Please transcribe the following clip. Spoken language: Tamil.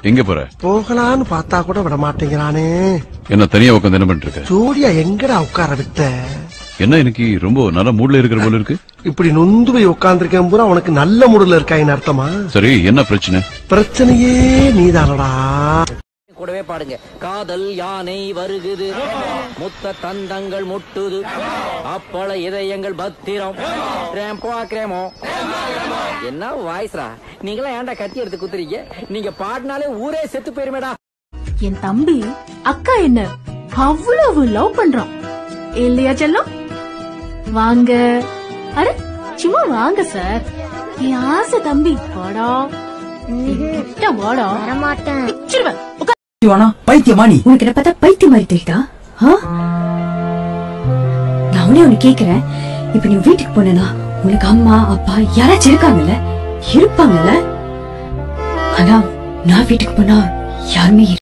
எங்க போற போகலான்னு பார்த்தா கூட விட மாட்டேங்கிறானே என்ன தனியா உட்காந்து என்ன பண்ணிட்டு இருக்க ஜோடியா எங்கடா உட்கார விட்ட என்ன இன்னைக்கு ரொம்ப நல்ல மூட்ல இருக்கிற போல இருக்கு இப்படி நொந்து போய் உட்கார்ந்திருக்கேன் பூரா உனக்கு நல்ல முடியல இருக்காயின்னு அர்த்தமா சரி என்ன பிரச்சனை பிரச்சனையே நீதானடா கூடவே பாடுங்க காதல் யானை வருகுது முத்த தந்தங்கள் முட்டுது அப்பள இதயங்கள் பத்திரம் ரேம்போ கிரேமோ என்ன வாய்ஸ்ரா நீங்களாம் ஏன்டா கத்தி எடுத்து குத்துறீங்க நீங்க பாடினாலே ஊரே செத்து போயிருமேடா என் தம்பி அக்கா என்ன அவ்வளவு லவ் பண்றான் இல்லையா செல்லம் வாங்க அட சும்மா வாங்க சார் என் ஆசை தம்பி வாடா என் கிட்ட வாடா வரமாட்டேன் பிச்சிருவேன் வானா பைத்தியமா நீ உனக்கு என்ன பார்த்தா பைத்தியம் மாதிரி தெரியுதா ஆ? நான் உடனே உனக்கு கேக்குறேன் இப்ப நீ வீட்டுக்கு போனேனா உனக்கு அம்மா அப்பா யாராச்சும் இருக்காங்கல்ல இருப்பாங்கல்ல ஆனா நான் வீட்டுக்கு போனா யாருமே